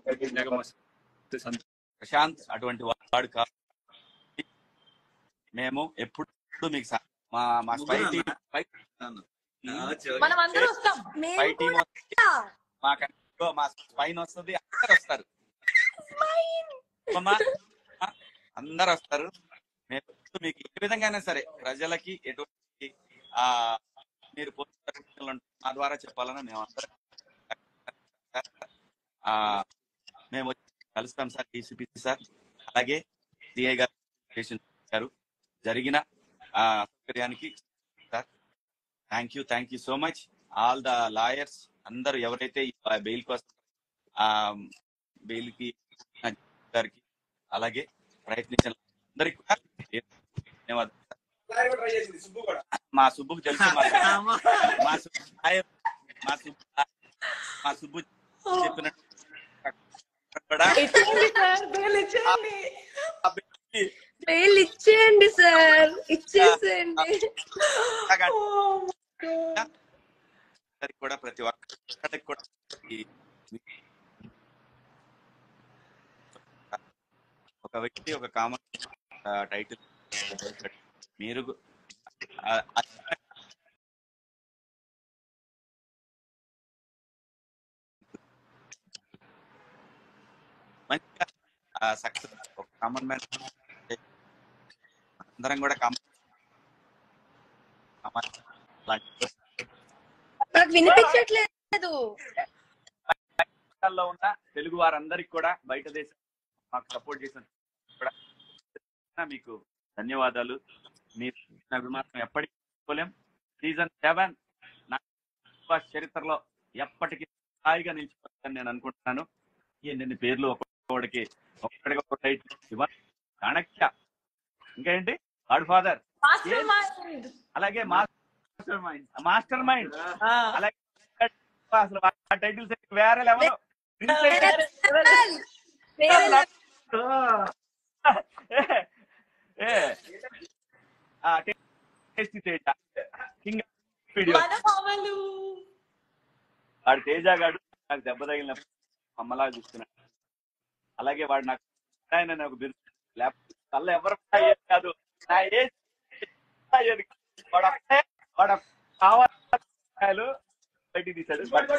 ప్రశాంత్ అటువంటి వాడు కాదు మేము ఎప్పుడు మీకు సహ- మా మా స్పై టీం స్పై మనం అందరూ వస్తాం స్పై టీం మా కంట్రీలో మా స్పైన్ వస్తుంది అందరు వస్తారు అమ్మా, ఆ, అందరు వస్తారు మేము ఎప్పుడు మీకు ఏ విధంగా సరే ప్రజలకి ఎటువంటి ఆ మీరు పోలీసు ప్రకటనలు ఉంటే మా ద్వారా చెప్పాలని మేము అందరం ఆ, మేము వచ్చి కలుస్తాం సార్ డీసీపీ సార్ అలాగే సిఐ గారు స్టేషన్ గారు జరిగిన ఆ, సౌకర్యానికి sir thank you thank you so much all the lawyers అందరూ ఎవరైతే బెయిల్ కోసం ఆ బెయిల్ కి గారికి అలాగే ప్రయత్నించిన అందరికి కూడా ధన్యవాదాలు మా సుబ్బుకు తెలుసు మా మా సుబ్బు లాయర్, మా సుబ్బు మా సుబ్బు చెప్పినట్టు కూడా ఇచ్చేయండి సార్ బెయిల్ ఇచ్చేయండి ఆ బిడ్డకి బెయిల్ ఇచ్చేయండి సార్ ఇచ్చేసేయండి Oh my God. అందరికి కూడా ప్రతి ఒక్కరికి కూడా ఈ- ఒక వ్యక్తి ఒక కామన్ టైటిల్ మీరు ఆ, ఆ, మంచిగా సక్సెస్ ఒక కామన్ మ్యాన్ అందరం కూడా కామన్ కామన్ అలాంటి నాకు వినిపించట్లేదు దేశాల్లో ఉన్న తెలుగు వారందరికి కూడా బయట దేశం మాకు సపోర్ట్ చేసిన కూడా మీకు ధన్యవాదాలు మీ అభిమానం ఎప్పటికీ మర్చిపోలేం సీజన్ సెవెన్ నా చరిత్రలో ఎప్పటికీ స్థాయిగా నిలిచిపోతుందని నేను అనుకుంటున్నాను ఎన్ని పేర్లు ఒక్కొక్కడికి ఒక్కడికి ఒక టైటిల్ ఇవ్వాలి చాణక్య ఇంకా ఏంటి గాడ్ ఫాదర్ Master mind. అలాగే master mind master mind Ah. అలాగే అసలు ఆ టైటిల్స్ వేరే లెవెల్ వేరే టేస్టీ తేజ కింగ్ వీడియో మనమామలు. వాడు తేజ గాడు నాకు దెబ్బ తగిలినప్పుడు అమ్మలాగా చూస్తున్నాడు అలాగే వాడు నాకు ఆయన నాకు బిరుదు లేకపోతే తల్ల ఎవరు అయ్యేది కాదు నా ఏజ్ అయ్యేది కాదు. వాడు ఒక్కడే వాడు ఒక్క కావాలి బయటికి తీశాడు వాడు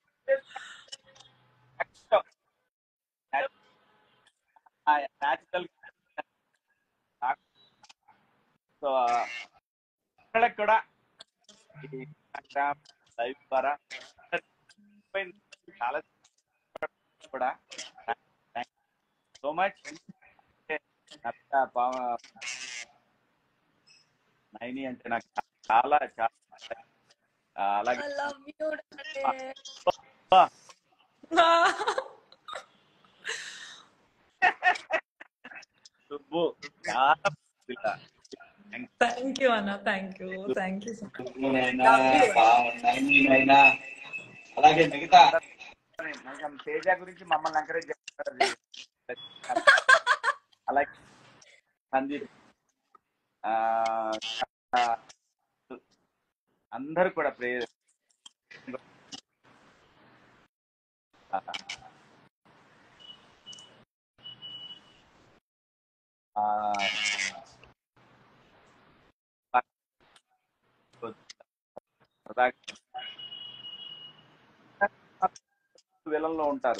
న్యాచురల్ సో ఇక్కడ కూడా ఈ ఇన్స్టాగ్రామ్ లైవ్ ద్వారా చాలా కూడా సో మచ్ నైని అంటే నాకు చాలా చాలా ఆ, అలాగే I love you, Daddy. ఆ, సుబ్బు చాలా పిల్ల. Thank you, Anna. Thank you. Thank you so much. సుబ్బునైనా, నైనినైనా, అలాగే మిగతా కొంచెం తేజ గురించి మమ్మల్ని ఎంకరేజ్ చేస్తారు అలాగే సందీప్ ఆ, ఆ, అందరూ కూడా ప్రే ఆ, విలన్లో ఉంటారు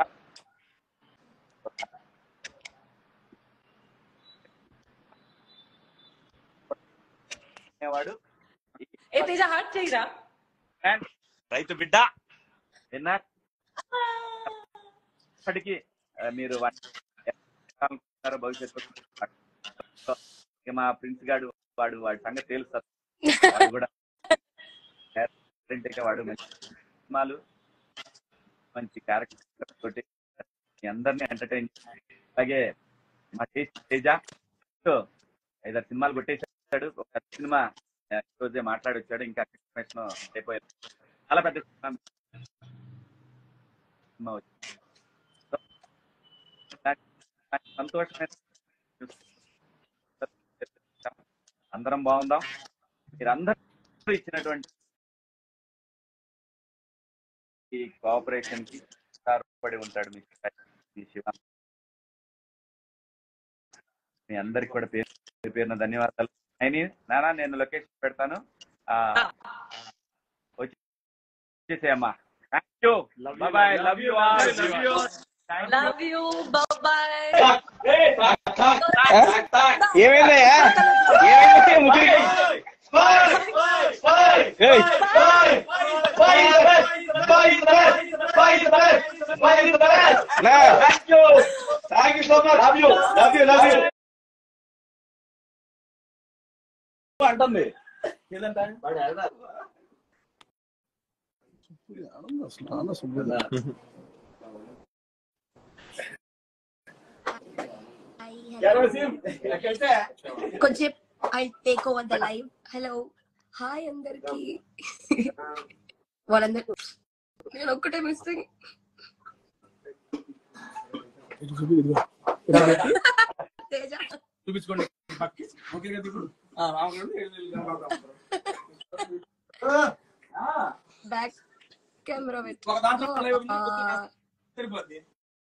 వాడు ఏ తేజ హార్ట్ చేయరా రైతు బిడ్డ విన్నర్ ఇప్పటికీ ఆ, మీరు వాడిని ఎలా అనుకుంటున్నారో భవిష్యత్తు ఇక మా ప్రిన్స్ గాడు వాడు వాడి సంగతి తెలుస్తారు వాడు కూడా different గా వాడు మంచి సినిమాలు మంచి క్యారెక్టర్ తోటి మీ అందరినీ ఎంటర్టైన్ అలాగే మా తేజ తేజ సో ఐదారు సినిమాలు కొట్టేశాడు ఒక సినిమా ఆ, ఈ రోజే మాట్లాడి వచ్చాడు ఇంకా ఎక్స్ప్రెషన్ అయిపోయారు చాలా పెద్ద సినిమా సినిమా వచ్చింది సో, నాకు- నాకు సంతోషమైన అందరం బాగుందాం మీరందరూ ఇచ్చినటువంటి ఈ కోఆపరేషన్ కి పడి ఉంటాడు మీ మీ శివ మీ అందరికి కూడా పేరు పేరు పేరున ధన్యవాదాలు అయినా నానా నేను లొకేషన్ పెడతాను ఆ, వచ్చేసేయమ్మా thank you bye love you all love you love you bye ఏమైందయ్యా ఏమైంది ముగ్గురికి ఏయ్, నా, అంటుంది కొంచెం I take over the live hello hi అందరికి వాళ్ళందరూ నేను ఒక్కటే మిస్సింగ్ తేజ చూపించుకోండి ఓకే కదా ఇప్పుడు బ్యాక్ కెమెరా పెట్టి ఒక దాంట్లో live ఉంది, ఆ, సరిపోద్ది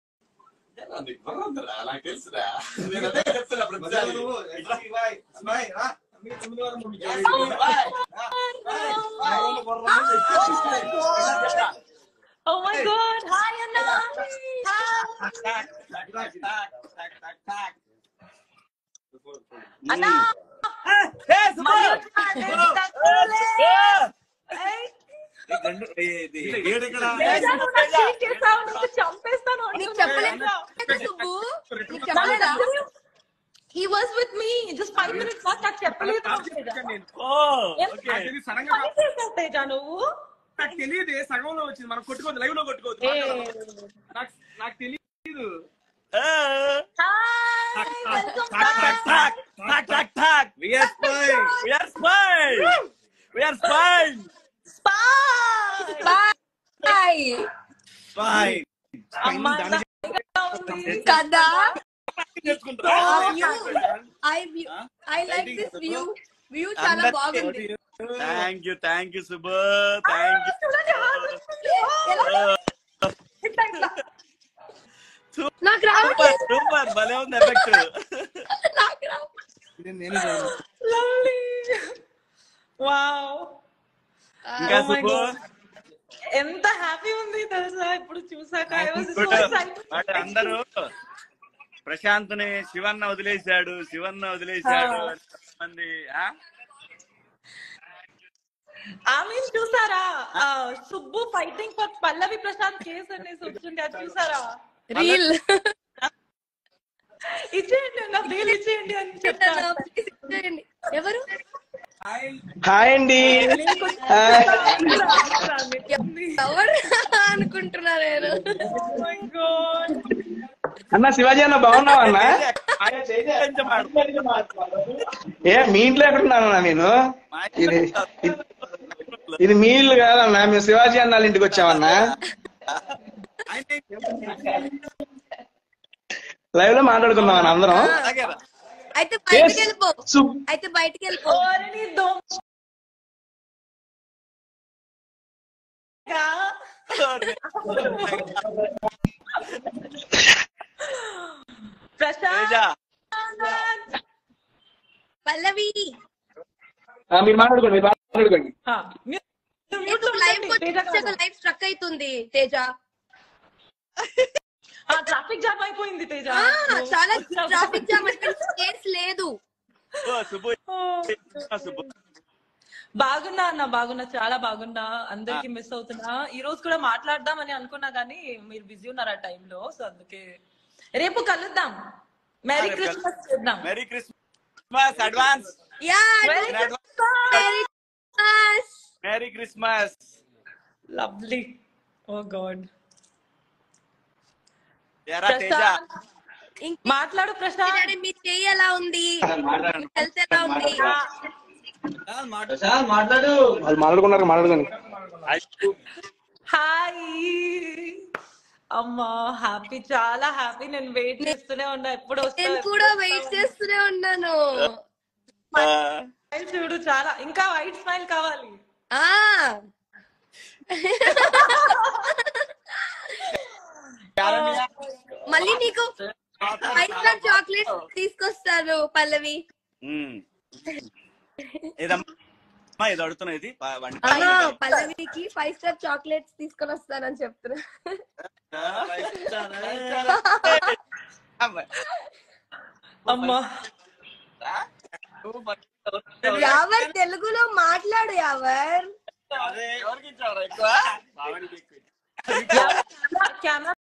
నాకు తెలుసురా నేను అదే చెప్తున్నా ప్రతిసారి. తొమ్మిది వారం ఓ మై గాడ్ హాయ్ అన్న అన్న చంపేస్తాను నీకు చెప్పలేదు సుబ్బు నీకు చెప్పలేదా he was with me just five minutes నాకు చెప్పలేదు సడన్ గా పని చేసావు తేజ నువ్వు నాకు తెలియదు సగంలో వచ్చింది మనం కొట్టుకోవద్దు లైవ్ లో కొట్టుకోవద్దు ఏ. నాకు నాకు తెలియదు హాయ్ వెల్కమ్ బాయ్ అమ్మా దానిగా ఉంది కదా I view I like this view view చాలా బాగుంది thank you thank you Subbu thank ఇట్లా ఇట్లా నాకు సూపర్ రావట్లేదు సూపర్ భలే ఉంది ఎఫెక్ట్ నాకు రావట్లేదు నేను లవ్లీ వావ్ ఇంకా Oh my సుబ్బు God. ఎంత హ్యాపీ ఉంది తెలుసా ఇప్పుడు చూసాక I was so వాడు excited. అందరూ ప్రశాంత్ని శివన్న వదిలేశాడు శివన్న వదిలేశాడు ఆ. అని మంది ఆ? ఆమె చూసారా ఆ, Subbu fighting for Pallavi Prashant case అనేసి వచ్చింది అది చూసారా రీల్ ఇచ్చేయండి నా రీల్ ఇచ్చేయండి అని చెప్తాను ఎవరు హాయ్ అండి ఎవరు అనుకుంటున్నా నేను అన్న శివాజీ అన్న బాగున్నావా అన్న పెంచమాడు. ఏ మీ ఇంట్లో ఎక్కడున్నానన్నా నేను మా ఇది ఇది మీ ఇల్లు కాదన్నా మేము శివాజీ అన్న వాళ్ళ ఇంటికి వచ్చామన్నా లైవ్ లో మాట్లాడుకుందాం అన్న అందరం అలాగేరా. అయితే బయటికి వెళ్ళిపో సు- అయితే బయటికి వెళ్ళిపో ఓరిని దొంగ. ప్రశాంత్ తేజ, పల్లవి ఆ, మీరు మాట్లాడుకోండి మీరు మాట్లాడుకోండి ఆ, మీరు- మీరు mute లో లైవ్ ఉండండి, తేజ వచ్చాక కాదు. లైవ్ స్ట్రక్ అవుతుంది తేజ ఆ, ట్రాఫిక్ జామ్ అయిపోయింది తేజ ఆ, చాలా ట్రాఫిక్ జామ్ కేసు లేదు ఓ, సుబ్బు ఓ. ఆ, సుబ్బు బాగున్నా అన్న బాగున్నా చాలా బాగున్నా అందరికి మిస్ అవుతున్నా ఈ రోజు కూడా మాట్లాడదామని అనుకున్నా కానీ మీరు బిజీ ఉన్నారు ఆ టైంలో సో అందుకే రేపు కలుద్దాం మెరీ రేపు క్రిస్మస్ చేద్దాం మెరీ క్రిస్మస్ అడ్వాన్స్ యా Merry Merry Christmas. Merry Christmas lovely oh God ఎరా తేజ ప్రశాంత్ ఇంక మాట్లాడు ప్రశాంత్ డాడీ, మీ చెయ్యి ఎలా ఉంది హెల్త్ ఎలా ఉంది వాళ్ళు మాట్లాడుకున్నారు మాట్లాడుకోండి హాయ్ అమ్మా హ్యాపీ చాలా హ్యాపీ నేను వెయిట్ చేస్తూనే ఉన్నా ఎప్పుడు నేను వస్తావు కూడా వెయిట్ చేస్తూనే ఉన్నాను Smile చూడు చాలా ఇంకా వైట్ స్మైల్ కావాలి ఆ మళ్ళీ నీకు ఫైవ్ స్టార్ చాక్లెట్ తీసుకొస్తాను పల్లవి ఉమ్. ఏదమ్మా ఏదో అడుగుతున్నా ఇది ప- వంట అలా పల్లవికి ఫైవ్ స్టార్ చాక్లెట్స్ తీసుకొని వస్తానని చెప్తున్నా అమ్మా యావర్ తెలుగులో మాట్లాడు యావర్ కెమెరా